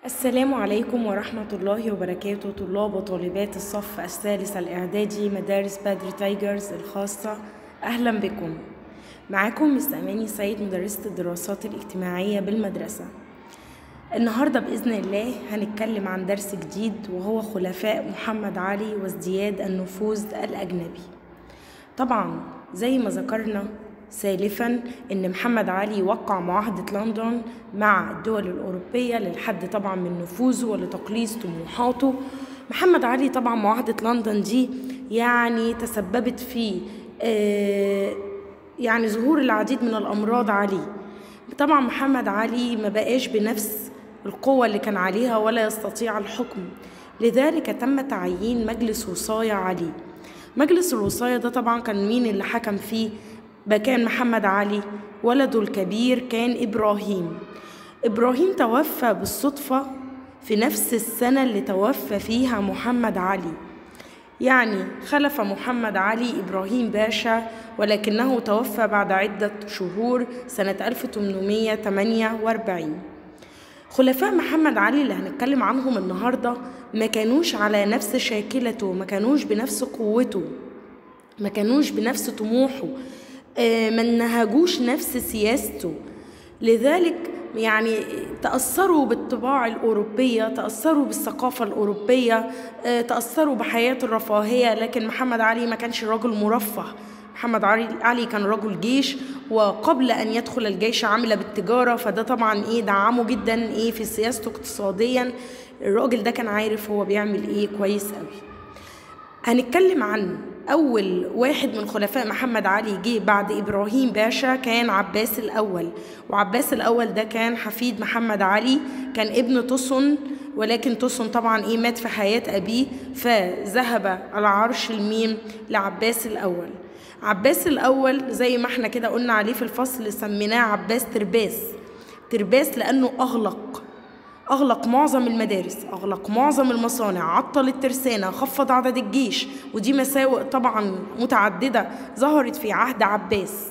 السلام عليكم ورحمة الله وبركاته طلاب وطالبات الصف الثالث الإعدادي مدارس بدر تايجرز الخاصة أهلا بكم معاكم مس أماني سيد مدرسة الدراسات الاجتماعية بالمدرسة النهاردة بإذن الله هنتكلم عن درس جديد وهو خلفاء محمد علي وازدياد النفوذ الأجنبي طبعا زي ما ذكرنا سالفا ان محمد علي وقع معاهدة لندن مع الدول الأوروبية للحد طبعا من نفوذه ولتقليص طموحاته محمد علي طبعا معاهدة لندن دي يعني تسببت في آه يعني ظهور العديد من الأمراض عليه طبعا محمد علي ما بقاش بنفس القوة اللي كان عليها ولا يستطيع الحكم لذلك تم تعيين مجلس وصاية عليه مجلس الوصاية ده طبعا كان مين اللي حكم فيه كان محمد علي ولده الكبير كان إبراهيم إبراهيم توفى بالصدفة في نفس السنة اللي توفى فيها محمد علي يعني خلف محمد علي إبراهيم باشا ولكنه توفى بعد عدة شهور سنة 1848 خلفاء محمد علي اللي هنتكلم عنهم النهاردة ما كانوش على نفس شاكلته ما كانوش بنفس قوته ما كانوش بنفس طموحه ما نهجوش نفس سياسته لذلك يعني تأثروا بالطباع الأوروبية تأثروا بالثقافة الأوروبية تأثروا بحياة الرفاهية لكن محمد علي ما كانش راجل مرفه محمد علي كان رجل جيش وقبل ان يدخل الجيش عمل بالتجاره فده طبعا ايه دعمه جدا ايه في سياسته اقتصاديا الراجل ده كان عارف هو بيعمل ايه كويس قوي هنتكلم عن أول واحد من خلفاء محمد علي جه بعد إبراهيم باشا كان عباس الأول وعباس الأول ده كان حفيد محمد علي كان ابن تصن ولكن تصن طبعا إيه مات في حياة أبيه فذهب على عرش الميم لعباس الأول عباس الأول زي ما احنا كده قلنا عليه في الفصل سميناه عباس ترباس ترباس لأنه أغلق أغلق معظم المدارس أغلق معظم المصانع عطل الترسانة خفض عدد الجيش ودي مساوئ طبعا متعددة ظهرت في عهد عباس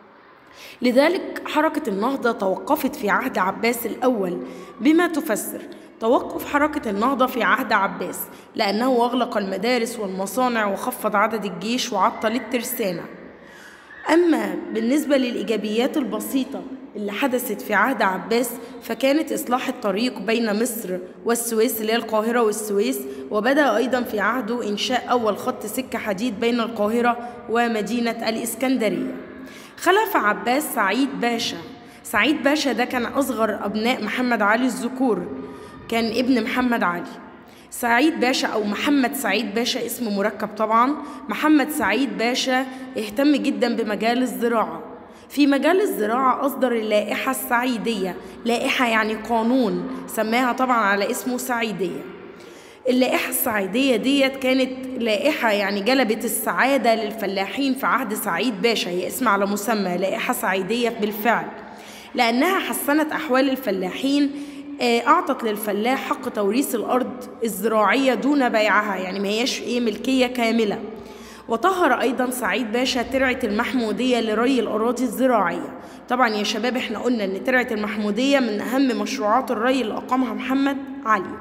لذلك حركة النهضة توقفت في عهد عباس الأول بما تفسر توقف حركة النهضة في عهد عباس لأنه أغلق المدارس والمصانع وخفض عدد الجيش وعطل الترسانة أما بالنسبة للإيجابيات البسيطة اللي حدثت في عهد عباس فكانت إصلاح الطريق بين مصر والسويس اللي هي القاهرة والسويس وبدأ أيضا في عهده إنشاء أول خط سكة حديد بين القاهرة ومدينة الإسكندرية خلف عباس سعيد باشا سعيد باشا ده كان أصغر أبناء محمد علي الذكور كان ابن محمد علي سعيد باشا أو محمد سعيد باشا اسم مركب طبعا محمد سعيد باشا اهتم جدا بمجال الزراعة في مجال الزراعة أصدر اللائحة السعيدية لائحة يعني قانون سماها طبعا على اسمه سعيدية اللائحة السعيدية ديت كانت لائحة يعني جلبت السعادة للفلاحين في عهد سعيد باشا هي اسم على مسمى لائحة سعيدية بالفعل لأنها حسنت أحوال الفلاحين أعطت للفلاح حق توريث الأرض الزراعية دون بيعها يعني ما هياش إيه ملكية كاملة وطهر أيضا سعيد باشا ترعة المحمودية لري الأراضي الزراعية طبعا يا شباب احنا قلنا ان ترعة المحمودية من أهم مشروعات الري اللي أقامها محمد علي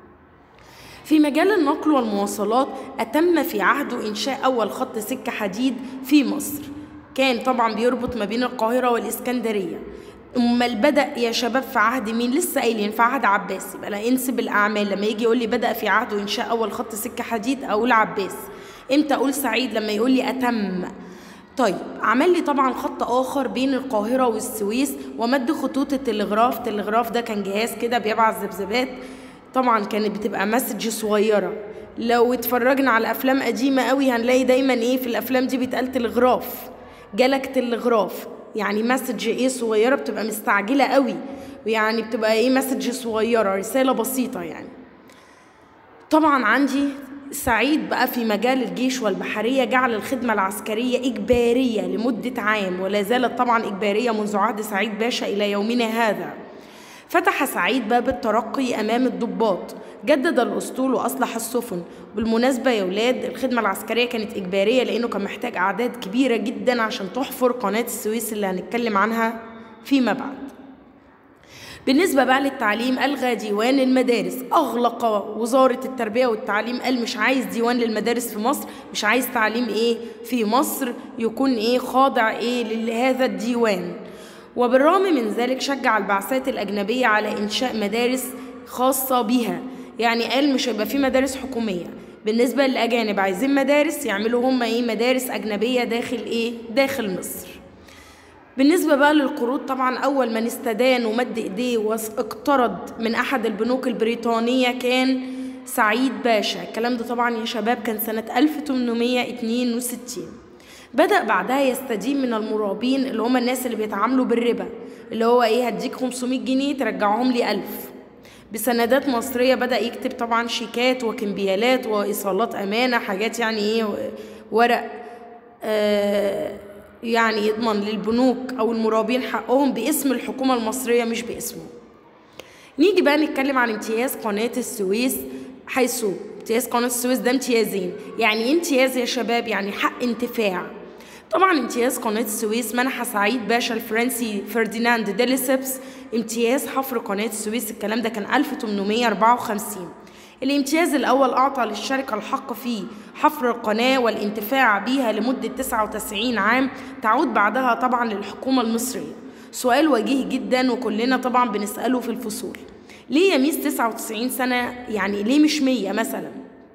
في مجال النقل والمواصلات أتم في عهده إنشاء أول خط سكة حديد في مصر كان طبعا بيربط ما بين القاهرة والإسكندرية امال بدا يا شباب في عهد مين لسه قايلين في عهد عباس يبقى لا انسب الاعمال لما يجي يقول لي بدا في عهده انشاء اول خط سكه حديد اقول عباس امتى اقول سعيد لما يقول لي اتم طيب عمل لي طبعا خط اخر بين القاهره والسويس ومد خطوط التلغراف التلغراف ده كان جهاز كده بيبعت ذبذبات طبعا كانت بتبقى مسج صغيره لو اتفرجنا على افلام قديمه قوي هنلاقي دايما ايه في الافلام دي بيتقال تلغراف جالك تلغراف يعني مسج ايه صغيره بتبقى مستعجله قوي ويعني بتبقى ايه مسج صغيره رساله بسيطه يعني طبعا عندي سعيد بقى في مجال الجيش والبحرية جعل الخدمة العسكرية إجبارية لمدة عام ولا زالت طبعا إجبارية منذ عهد سعيد باشا إلى يومنا هذا فتح سعيد باب الترقي أمام الضباط جدد الأسطول وأصلح السفن بالمناسبة يا ولاد الخدمة العسكرية كانت إجبارية لأنه كان محتاج أعداد كبيرة جدا عشان تحفر قناة السويس اللي هنتكلم عنها فيما بعد بالنسبة بقى للتعليم ألغى ديوان المدارس أغلق وزارة التربية والتعليم قال مش عايز ديوان للمدارس في مصر مش عايز تعليم إيه في مصر يكون إيه خاضع إيه لهذا الديوان وبالرغم من ذلك شجع البعثات الأجنبية على إنشاء مدارس خاصة بها يعني قال مش هيبقى في مدارس حكومية بالنسبة للأجانب عايزين مدارس يعملوا هم إيه مدارس أجنبية داخل إيه داخل مصر بالنسبة بقى للقروض طبعا أول من استدان ومد إيديه واقترض من أحد البنوك البريطانية كان سعيد باشا الكلام ده طبعا يا شباب كان سنة 1862 بدأ بعدها يستدين من المرابين اللي هم الناس اللي بيتعاملوا بالربا اللي هو إيه هديك 500 جنيه ترجعهم لي 1000 بسندات مصرية بدأ يكتب طبعا شيكات وكمبيالات وإيصالات أمانة حاجات يعني إيه ورق آه يعني يضمن للبنوك أو المرابين حقهم باسم الحكومة المصرية مش باسمه نيجي بقى نتكلم عن امتياز قناة السويس حيث امتياز قناة السويس ده امتيازين يعني ايه امتياز يا شباب يعني حق انتفاع طبعا امتياز قناة السويس منح سعيد باشا الفرنسي فرديناند ديليسبس امتياز حفر قناة السويس الكلام ده كان 1854 الامتياز الأول أعطى للشركة الحق في حفر القناة والانتفاع بها لمدة 99 عام تعود بعدها طبعا للحكومة المصرية سؤال وجيه جدا وكلنا طبعا بنسأله في الفصول ليه يميز 99 سنة يعني ليه مش 100 مثلا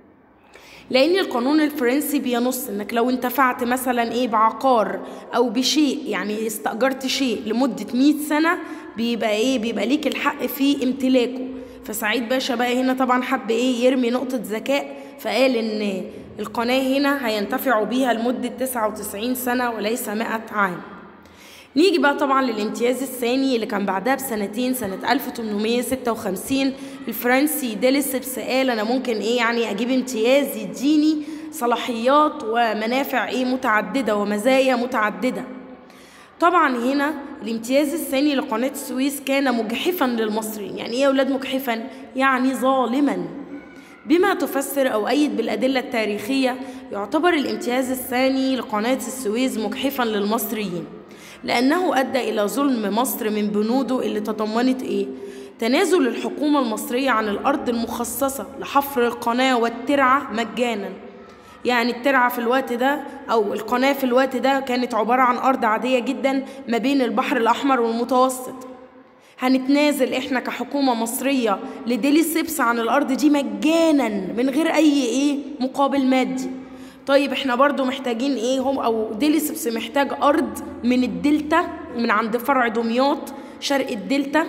لأن القانون الفرنسي بينص إنك لو انتفعت مثلا إيه بعقار أو بشيء يعني استأجرت شيء لمدة 100 سنة بيبقى إيه بيبقى ليك الحق في امتلاكه فسعيد باشا بقى هنا طبعا حب إيه يرمي نقطة ذكاء فقال إن القناة هنا هينتفعوا بيها لمدة 99 سنة وليس 100 عام نيجي بقى طبعا للامتياز الثاني اللي كان بعدها بسنتين سنة 1856 الفرنسي ديليسبس قال أنا ممكن إيه يعني أجيب امتياز يديني صلاحيات ومنافع إيه متعددة ومزايا متعددة طبعا هنا الامتياز الثاني لقناة السويس كان مجحفا للمصريين يعني ايه يا اولاد مجحفا يعني ظالما بما تفسر او ايد بالادله التاريخيه يعتبر الامتياز الثاني لقناه السويس مجحفا للمصريين لانه ادى الى ظلم مصر من بنوده اللي تضمنت ايه تنازل الحكومه المصريه عن الارض المخصصه لحفر القناه والترعه مجانا يعني الترعة في الوقت ده أو القناة في الوقت ده كانت عبارة عن أرض عادية جدا ما بين البحر الأحمر والمتوسط هنتنازل احنا كحكومة مصرية لديلي سيبس عن الأرض دي مجانا من غير أي إيه مقابل مادي طيب احنا برضو محتاجين ايه هم او ديلي سيبس محتاج أرض من الدلتا من عند فرع دمياط شرق الدلتا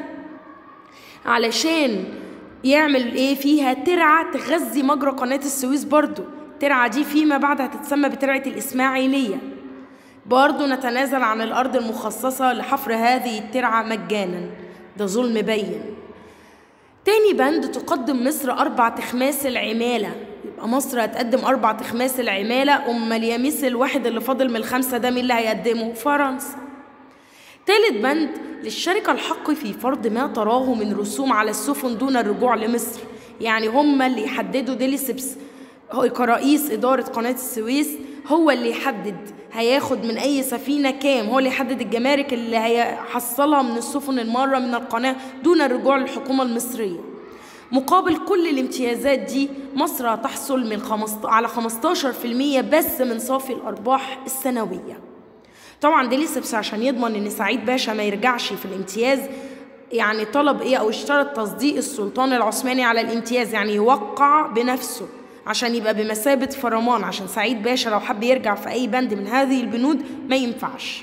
علشان يعمل ايه فيها ترعة تغذي مجرى قناة السويس برضو الترعة دي فيما بعد هتتسمى بترعة الإسماعيلية برضو نتنازل عن الأرض المخصصة لحفر هذه الترعة مجانا ده ظلم بين تاني بند تقدم مصر أربع تخماس العمالة يبقى مصر هتقدم أربع تخماس العمالة أما اليميس الواحد اللي فاضل من الخمسة ده مين اللي هيقدمه؟ فرنسا تالت بند للشركة الحق في فرض ما تراه من رسوم على السفن دون الرجوع لمصر يعني هم اللي يحددوا ديليسبس هو كرئيس إدارة قناة السويس هو اللي يحدد هياخد من أي سفينة كام هو اللي يحدد الجمارك اللي هيحصلها من السفن المارة من القناة دون الرجوع للحكومة المصرية مقابل كل الامتيازات دي مصر هتحصل من خمست... على 15% بس من صافي الأرباح السنوية طبعا ديليسبس عشان يضمن ان سعيد باشا ما يرجعش في الامتياز يعني طلب ايه او اشترط تصديق السلطان العثماني على الامتياز يعني يوقع بنفسه عشان يبقى بمثابة فرمان عشان سعيد باشا لو حب يرجع في أي بند من هذه البنود ما ينفعش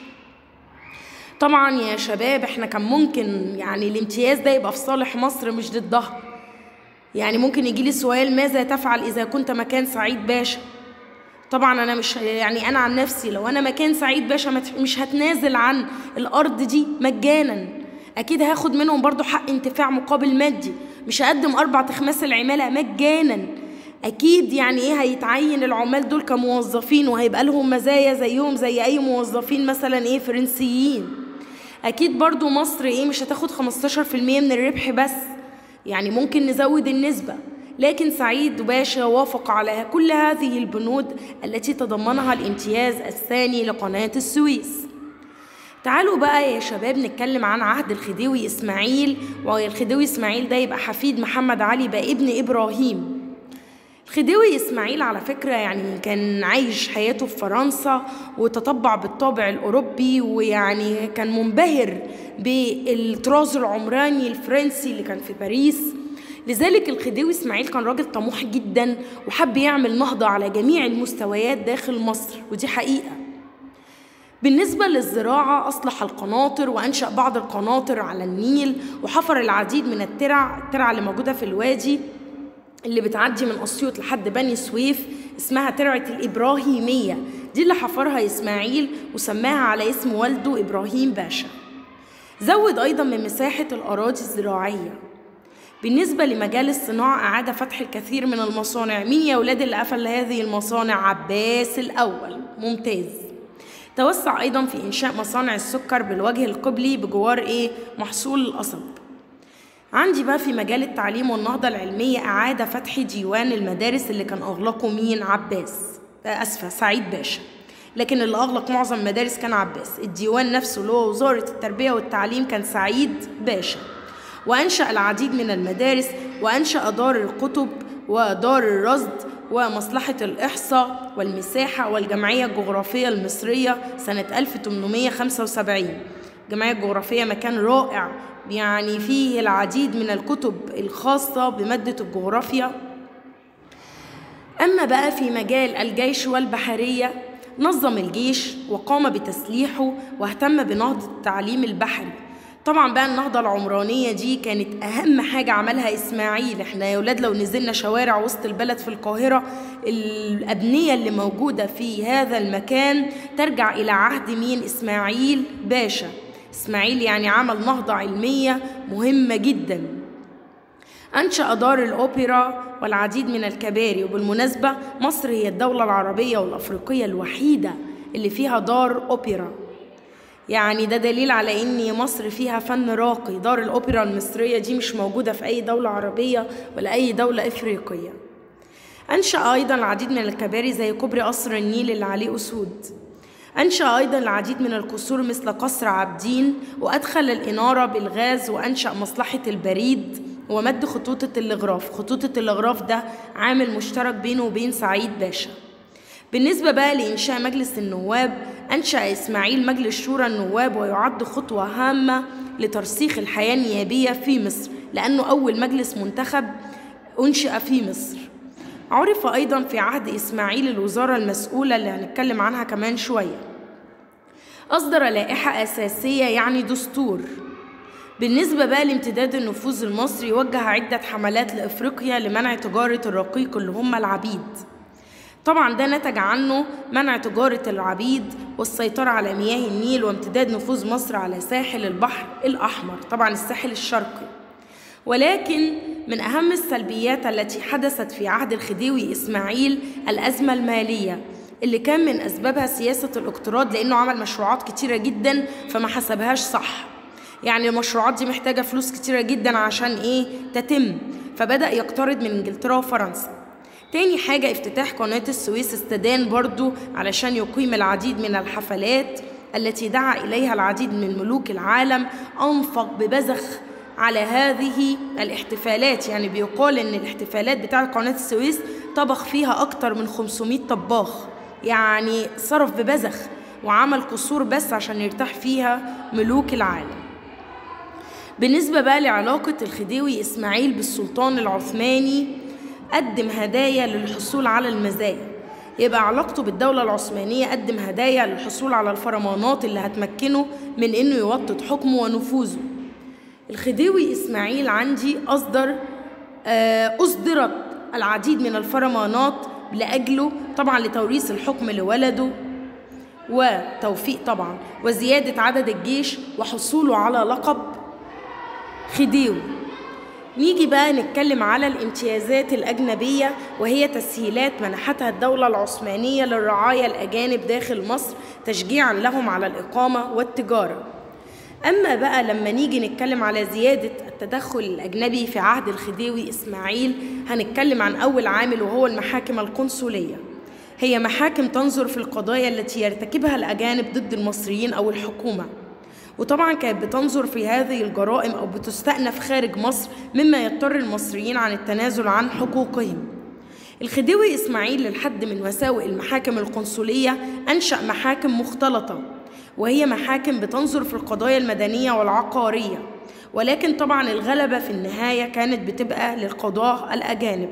طبعا يا شباب احنا كان ممكن يعني الامتياز ده يبقى في صالح مصر مش ضدها يعني ممكن يجي لي سؤال ماذا تفعل إذا كنت مكان سعيد باشا طبعا انا مش يعني انا عن نفسي لو انا مكان سعيد باشا مش هتنازل عن الارض دي مجانا اكيد هاخد منهم برضو حق انتفاع مقابل مادي مش هقدم اربع تخماس العماله مجانا اكيد يعني ايه هيتعين العمال دول كموظفين وهيبقى لهم مزايا زيهم زي اي موظفين مثلا ايه فرنسيين اكيد برضو مصر ايه مش هتاخد 15% من الربح بس يعني ممكن نزود النسبه لكن سعيد باشا وافق على كل هذه البنود التي تضمنها الامتياز الثاني لقناه السويس تعالوا بقى يا شباب نتكلم عن عهد الخديوي إسماعيل والخديوي إسماعيل ده يبقى حفيد محمد علي يبقى ابن إبراهيم الخديوي إسماعيل على فكرة يعني كان عايش حياته في فرنسا وتطبع بالطابع الأوروبي ويعني كان منبهر بالطراز العمراني الفرنسي اللي كان في باريس لذلك الخديوي إسماعيل كان راجل طموح جدا وحب يعمل نهضة على جميع المستويات داخل مصر ودي حقيقة بالنسبة للزراعة أصلح القناطر وأنشأ بعض القناطر على النيل وحفر العديد من الترع الترع اللي موجودة في الوادي اللي بتعدي من أسيوط لحد بني سويف اسمها ترعة الإبراهيمية دي اللي حفرها إسماعيل وسماها على اسم والده إبراهيم باشا زود أيضا من مساحة الأراضي الزراعية بالنسبة لمجال الصناعة أعاد فتح الكثير من المصانع مين يا ولاد اللي قفل هذه المصانع عباس الأول ممتاز توسع أيضا في إنشاء مصانع السكر بالوجه القبلي بجوار إيه محصول القصب عندي بقى في مجال التعليم والنهضة العلمية أعاد فتح ديوان المدارس اللي كان أغلقه مين عباس أسفة سعيد باشا لكن اللي أغلق معظم المدارس كان عباس الديوان نفسه اللي هو وزارة التربية والتعليم كان سعيد باشا وأنشأ العديد من المدارس وأنشأ دار الكتب ودار الرصد ومصلحة الإحصاء والمساحة والجمعية الجغرافية المصرية سنة 1875 الجمعية الجغرافية مكان رائع يعني فيه العديد من الكتب الخاصة بمادة الجغرافيا أما بقى في مجال الجيش والبحرية نظم الجيش وقام بتسليحه واهتم بنهضة التعليم البحري طبعا بقى النهضة العمرانية دي كانت أهم حاجة عملها إسماعيل احنا يا ولاد لو نزلنا شوارع وسط البلد في القاهرة الأبنية اللي موجودة في هذا المكان ترجع إلى عهد مين إسماعيل باشا إسماعيل يعني عمل نهضة علمية مهمة جدا أنشأ دار الأوبرا والعديد من الكباري وبالمناسبة مصر هي الدولة العربية والأفريقية الوحيدة اللي فيها دار أوبرا يعني ده دليل على ان مصر فيها فن راقي دار الاوبرا المصريه دي مش موجوده في اي دوله عربيه ولا اي دوله افريقيه انشا ايضا العديد من الكباري زي كوبري قصر النيل اللي عليه اسود انشا ايضا العديد من القصور مثل قصر عابدين وادخل الاناره بالغاز وانشا مصلحه البريد ومد خطوط التلغراف خطوط التلغراف ده عامل مشترك بينه وبين سعيد باشا بالنسبة بقى لإنشاء مجلس النواب أنشأ إسماعيل مجلس شورى النواب ويعد خطوة هامة لترسيخ الحياة النيابية في مصر لأنه أول مجلس منتخب أنشئ في مصر عرف أيضا في عهد إسماعيل الوزارة المسؤولة اللي هنتكلم عنها كمان شوية أصدر لائحة أساسية يعني دستور بالنسبة بقى لامتداد النفوذ المصري وجه عدة حملات لإفريقيا لمنع تجارة الرقيق اللي هم العبيد طبعا ده نتج عنه منع تجارة العبيد والسيطرة على مياه النيل وامتداد نفوذ مصر على ساحل البحر الأحمر طبعا الساحل الشرقي ولكن من أهم السلبيات التي حدثت في عهد الخديوي إسماعيل الأزمة المالية اللي كان من أسبابها سياسة الاقتراض لأنه عمل مشروعات كتيرة جدا فما حسبهاش صح يعني المشروعات دي محتاجة فلوس كتيرة جدا عشان إيه تتم فبدأ يقترض من إنجلترا وفرنسا تاني حاجة افتتاح قناة السويس استدان برضو علشان يقيم العديد من الحفلات التي دعا إليها العديد من ملوك العالم أنفق ببذخ على هذه الاحتفالات يعني بيقال إن الاحتفالات بتاعة قناة السويس طبخ فيها أكتر من 500 طباخ يعني صرف ببذخ وعمل قصور بس عشان يرتاح فيها ملوك العالم بالنسبة بقى لعلاقة الخديوي إسماعيل بالسلطان العثماني قدم هدايا للحصول على المزايا يبقى علاقته بالدولة العثمانية قدم هدايا للحصول على الفرمانات اللي هتمكنه من إنه يوطد حكمه ونفوذه الخديوي إسماعيل عندي أصدر آه أصدرت العديد من الفرمانات لأجله طبعا لتوريث الحكم لولده وتوفيق طبعا وزيادة عدد الجيش وحصوله على لقب خديوي نيجي بقى نتكلم على الامتيازات الأجنبية وهي تسهيلات منحتها الدولة العثمانية للرعايا الأجانب داخل مصر تشجيعا لهم على الإقامة والتجارة أما بقى لما نيجي نتكلم على زيادة التدخل الأجنبي في عهد الخديوي إسماعيل هنتكلم عن أول عامل وهو المحاكم القنصلية هي محاكم تنظر في القضايا التي يرتكبها الأجانب ضد المصريين أو الحكومة وطبعا كانت بتنظر في هذه الجرائم أو بتستأنف خارج مصر مما يضطر المصريين عن التنازل عن حقوقهم الخديوي إسماعيل للحد من مساوئ المحاكم القنصلية أنشأ محاكم مختلطة وهي محاكم بتنظر في القضايا المدنية والعقارية ولكن طبعا الغلبة في النهاية كانت بتبقى للقضاة الأجانب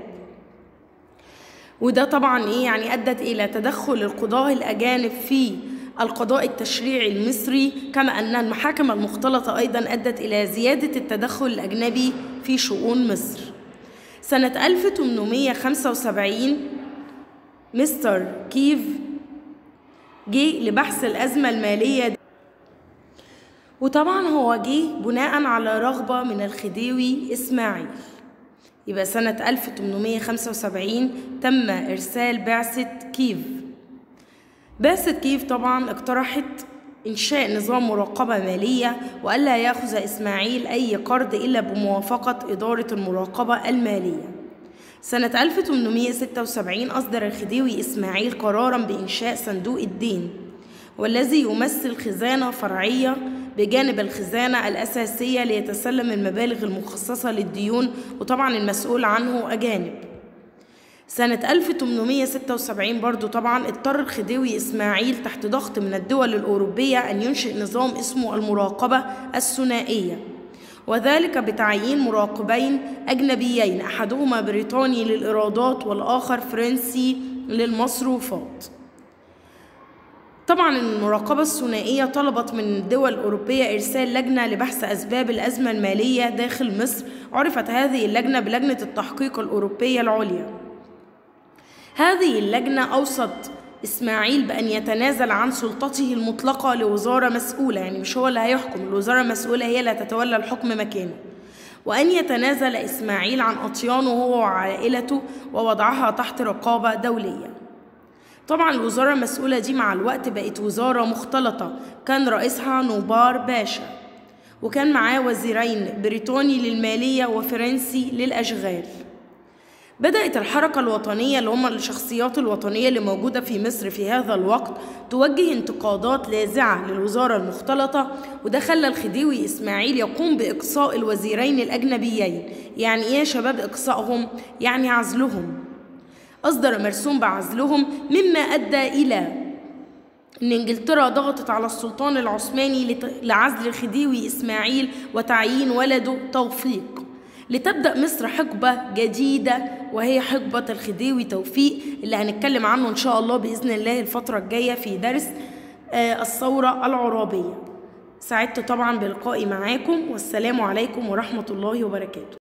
وده طبعا إيه يعني أدت إلى تدخل القضاة الأجانب في القضاء التشريعي المصري كما أن المحاكم المختلطة أيضا أدت إلى زيادة التدخل الأجنبي في شؤون مصر سنة 1875 مستر كيف جه لبحث الأزمة المالية دي وطبعا هو جه بناء على رغبة من الخديوي إسماعيل يبقى سنة 1875 تم إرسال بعثة كيف بعثة كيف طبعا اقترحت إنشاء نظام مراقبة مالية وألا يأخذ إسماعيل أي قرض إلا بموافقة إدارة المراقبة المالية سنة 1876 أصدر الخديوي إسماعيل قرارا بإنشاء صندوق الدين والذي يمثل خزانة فرعية بجانب الخزانة الأساسية ليتسلم المبالغ المخصصة للديون وطبعا المسؤول عنه أجانب سنة 1876 برضو طبعا اضطر الخديوي إسماعيل تحت ضغط من الدول الأوروبية أن ينشئ نظام اسمه المراقبة الثنائية وذلك بتعيين مراقبين أجنبيين أحدهما بريطاني للإيرادات والآخر فرنسي للمصروفات طبعا المراقبة الثنائية طلبت من الدول الأوروبية إرسال لجنة لبحث أسباب الأزمة المالية داخل مصر عرفت هذه اللجنة بلجنة التحقيق الأوروبية العليا هذه اللجنة أوصت إسماعيل بأن يتنازل عن سلطته المطلقة لوزارة مسؤولة يعني مش هو اللي هيحكم الوزارة المسؤولة هي اللي هتتولى الحكم مكانه وأن يتنازل إسماعيل عن أطيانه هو وعائلته ووضعها تحت رقابة دولية طبعا الوزارة المسؤولة دي مع الوقت بقت وزارة مختلطة كان رئيسها نوبار باشا وكان معاه وزيرين بريطاني للمالية وفرنسي للأشغال بدأت الحركة الوطنية اللي هم الشخصيات الوطنية اللي موجودة في مصر في هذا الوقت توجه انتقادات لاذعة للوزارة المختلطة وده خلى الخديوي إسماعيل يقوم بإقصاء الوزيرين الأجنبيين يعني إيه يا شباب إقصائهم؟ يعني عزلهم أصدر مرسوم بعزلهم مما أدى إلى أن إنجلترا ضغطت على السلطان العثماني لعزل الخديوي إسماعيل وتعيين ولده توفيق لتبدأ مصر حقبة جديدة وهي حقبة الخديوي توفيق اللي هنتكلم عنه إن شاء الله بإذن الله الفترة الجاية في درس الثورة العرابية سعدت طبعا بلقائي معاكم والسلام عليكم ورحمة الله وبركاته